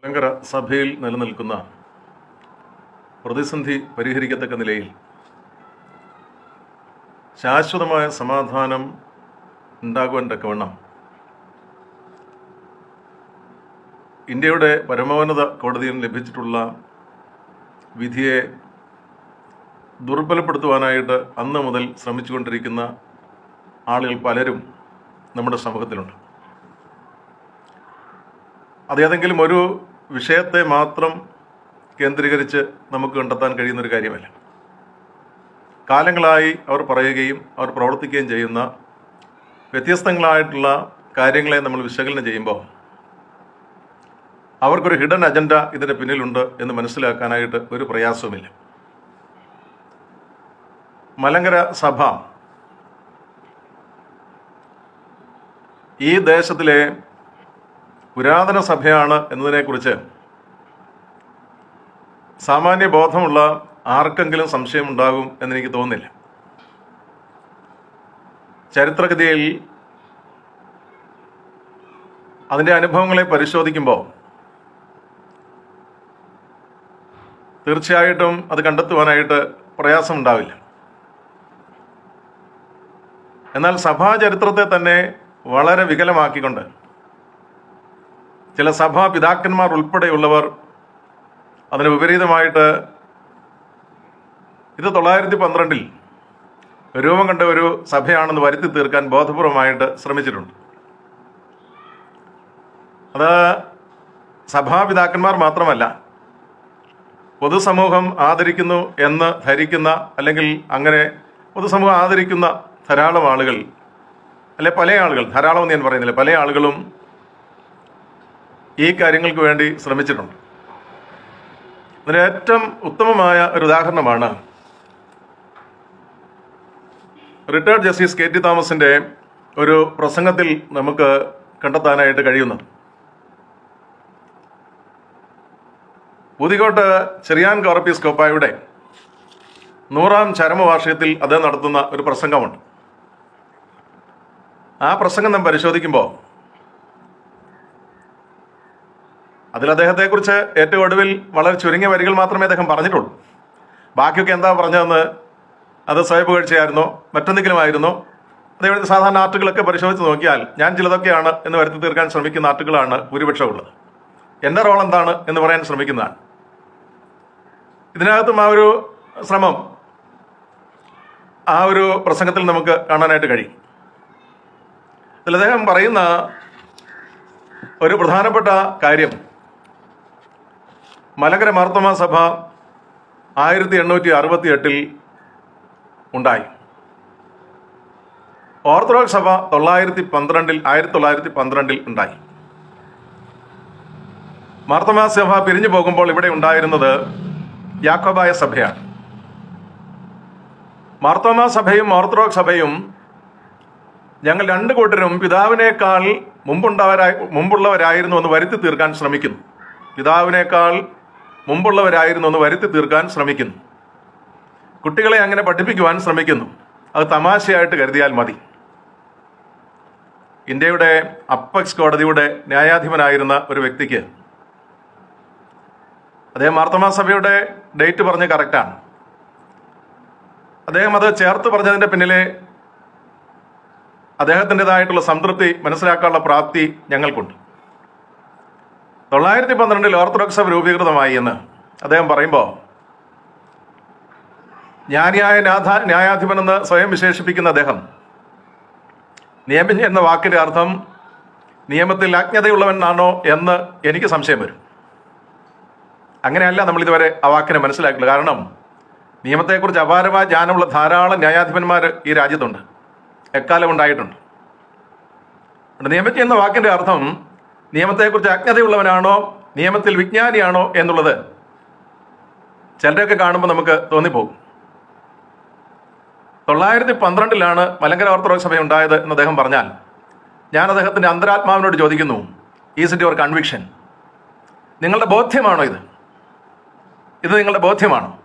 മലങ്കര സഭയിൽ നിലനിൽക്കുന്ന പ്രതിസന്ധി പരിഹരിക്കത്തക്ക നിലയിൽ ശാശ്വതമായ സമാധാനം ഉണ്ടാകുവാൻ തക്കവണ്ണം ഇന്ത്യയുടെ പരമോന്നത കോടതിയിൽ ലഭിച്ചിട്ടുള്ള വിധിയെ ദുർബലപ്പെടുത്തുവാനായിട്ട് അന്ന് മുതൽ ശ്രമിച്ചുകൊണ്ടിരിക്കുന്ന ആളുകൾ പലരും നമ്മുടെ സമൂഹത്തിലുണ്ട് അതേതെങ്കിലും ഒരു വിഷയത്തെ മാത്രം കേന്ദ്രീകരിച്ച് നമുക്ക് കണ്ടെത്താൻ കഴിയുന്ന ഒരു കാര്യമല്ല കാലങ്ങളായി അവർ പറയുകയും അവർ പ്രവർത്തിക്കുകയും ചെയ്യുന്ന വ്യത്യസ്തങ്ങളായിട്ടുള്ള കാര്യങ്ങളെ നമ്മൾ വിശകലനം ചെയ്യുമ്പോൾ അവർക്കൊരു ഹിഡൻ അജണ്ട ഇതിൻ്റെ പിന്നിലുണ്ട് എന്ന് മനസ്സിലാക്കാനായിട്ട് ഒരു പ്രയാസവുമില്ല മലങ്കര സഭ ഈ ദേശത്തിലെ പുരാതന സഭയാണ് എന്നതിനെക്കുറിച്ച് സാമാന്യ ബോധമുള്ള ആർക്കെങ്കിലും സംശയമുണ്ടാകും എന്നെനിക്ക് തോന്നുന്നില്ല ചരിത്രഗതിയിൽ അതിൻ്റെ അനുഭവങ്ങളെ പരിശോധിക്കുമ്പോൾ തീർച്ചയായിട്ടും അത് കണ്ടെത്തുവാനായിട്ട് പ്രയാസമുണ്ടാവില്ല എന്നാൽ സഭാ ചരിത്രത്തെ തന്നെ വളരെ വികലമാക്കിക്കൊണ്ട് ചില സഭാ പിതാക്കന്മാർ ഉൾപ്പെടെയുള്ളവർ അതിന് വിപരീതമായിട്ട് ഇത് തൊള്ളായിരത്തി പന്ത്രണ്ടിൽ രൂപം കണ്ട ഒരു സഭയാണെന്ന് വരുത്തി തീർക്കാൻ ബോധപൂർവമായിട്ട് ശ്രമിച്ചിട്ടുണ്ട് അത് സഭാപിതാക്കന്മാർ മാത്രമല്ല പൊതുസമൂഹം ആദരിക്കുന്നു എന്ന് ധരിക്കുന്ന അല്ലെങ്കിൽ അങ്ങനെ പൊതുസമൂഹം ആദരിക്കുന്ന ധാരാളം ആളുകൾ അല്ലെ പല ആളുകൾ ധാരാളം എന്ന് ഞാൻ പറയുന്നില്ല പല ആളുകളും ഈ കാര്യങ്ങൾക്ക് വേണ്ടി ശ്രമിച്ചിട്ടുണ്ട് അതിന് ഏറ്റവും ഉത്തമമായ ഒരു ഉദാഹരണമാണ് റിട്ടയർഡ് ജസ്റ്റിസ് കെ ടി തോമസിന്റെ ഒരു പ്രസംഗത്തിൽ നമുക്ക് കണ്ടെത്താനായിട്ട് കഴിയുന്നത് പുതികോട്ട് ചെറിയാൻ കോറപ്പീസ്കോപ്പായുടെ നൂറാം ചരമവാർഷികത്തിൽ അദ്ദേഹം നടത്തുന്ന ഒരു പ്രസംഗമുണ്ട് ആ പ്രസംഗം നാം പരിശോധിക്കുമ്പോൾ അതിൽ അദ്ദേഹത്തെക്കുറിച്ച് ഏറ്റവും ഒടുവിൽ വളരെ ചുരുങ്ങിയ വരികൾ മാത്രമേ അദ്ദേഹം പറഞ്ഞിട്ടുള്ളൂ ബാക്കിയൊക്കെ എന്താ പറഞ്ഞതെന്ന് അത് സ്വയപുകഴ്ചയായിരുന്നോ മറ്റെന്തെങ്കിലും ആയിരുന്നോ അതേപോലെ സാധാരണ ആർട്ടുകളൊക്കെ പരിശോധിച്ച് നോക്കിയാൽ ഞാൻ ചിലതൊക്കെയാണ് എന്ന് വരുത്തി തീർക്കാൻ ശ്രമിക്കുന്ന ആർട്ടുകളാണ് ഭൂരിപക്ഷം ഉള്ളത് എൻ്റെ റോൾ എന്താണ് എന്ന് പറയാൻ ശ്രമിക്കുന്നതാണ് ഇതിനകത്തും ആ ഒരു ശ്രമം ആ ഒരു പ്രസംഗത്തിൽ നമുക്ക് കാണാനായിട്ട് കഴിയും അതിൽ അദ്ദേഹം പറയുന്ന ഒരു പ്രധാനപ്പെട്ട കാര്യം മലങ്കര മാർത്തമ സഭ ആയിരത്തി എണ്ണൂറ്റി അറുപത്തി എട്ടിൽ ഉണ്ടായി ഓർത്തഡോക്സ് സഭ തൊള്ളായിരത്തി പന്ത്രണ്ടിൽ ആയിരത്തി തൊള്ളായിരത്തി പന്ത്രണ്ടിൽ ഉണ്ടായി മാർത്തമ സഭ പിരിഞ്ഞു പോകുമ്പോൾ ഇവിടെ ഉണ്ടായിരുന്നത് യാക്കോബായ സഭയാണ് മാർത്തോമ സഭയും ഓർത്തഡോക്സ് സഭയും ഞങ്ങൾ രണ്ടു കൂട്ടരും പിതാവിനേക്കാൾ മുമ്പുണ്ടവരായി മുമ്പുള്ളവരായിരുന്നു എന്ന് വരുത്തി തീർക്കാൻ ശ്രമിക്കുന്നു പിതാവിനേക്കാൾ മുമ്പുള്ളവരായിരുന്നു എന്ന് വരുത്തി തീർക്കാൻ ശ്രമിക്കുന്നു കുട്ടികളെ അങ്ങനെ പഠിപ്പിക്കുവാൻ ശ്രമിക്കുന്നു അത് തമാശയായിട്ട് കരുതിയാൽ മതി ഇന്ത്യയുടെ അപ്പക്സ് കോടതിയുടെ ന്യായാധിപനായിരുന്ന ഒരു വ്യക്തിക്ക് അദ്ദേഹം മാർത്തമാ സഭയുടെ ഡേറ്റ് പറഞ്ഞ് കറക്റ്റാണ് അദ്ദേഹം അത് ചേർത്ത് പറഞ്ഞതിന്റെ പിന്നിലെ അദ്ദേഹത്തിൻ്റെതായിട്ടുള്ള സംതൃപ്തി മനസ്സിലാക്കാനുള്ള പ്രാപ്തി ഞങ്ങൾക്കുണ്ട് തൊള്ളായിരത്തി പന്ത്രണ്ടിൽ ഓർത്തഡോക്സ് സഭ രൂപീകൃതമായി എന്ന് അദ്ദേഹം പറയുമ്പോൾ ജ്ഞാനിയായ നാഥ ന്യായാധിപൻ എന്ന് സ്വയം വിശേഷിപ്പിക്കുന്ന അദ്ദേഹം നിയമം എന്ന വാക്കിന്റെ അർത്ഥം നിയമത്തിൽ അജ്ഞതയുള്ളവനാണോ എന്ന് എനിക്ക് സംശയം വരും അങ്ങനെയല്ല നമ്മൾ ഇതുവരെ ആ വാക്കിനെ മനസ്സിലാക്കില്ല കാരണം നിയമത്തെക്കുറിച്ച് അപാരമായ ജ്ഞാനമുള്ള ധാരാളം ന്യായാധിപന്മാർ ഈ രാജ്യത്തുണ്ട് എക്കാലം ഉണ്ടായിട്ടുണ്ട് നിയമജ്ഞ എന്ന വാക്കിന്റെ അർത്ഥം നിയമത്തെക്കുറിച്ച് അജ്ഞതയുള്ളവനാണോ നിയമത്തിൽ വിജ്ഞാനിയാണോ എന്നുള്ളത് ചിലരൊക്കെ കാണുമ്പോൾ നമുക്ക് തോന്നിപ്പോകും തൊള്ളായിരത്തി പന്ത്രണ്ടിലാണ് മലങ്കര ഓർത്തഡോക്സ് സഭ ഉണ്ടായത് എന്ന് അദ്ദേഹം പറഞ്ഞാൽ ഞാൻ അദ്ദേഹത്തിന്റെ അന്തരാത്മാവിനോട് ചോദിക്കുന്നു ഈസ് ഇറ്റ് യുവർ കൺവിക്ഷൻ നിങ്ങളുടെ ബോധ്യമാണോ ഇത് ഇത് നിങ്ങളുടെ ബോധ്യമാണോ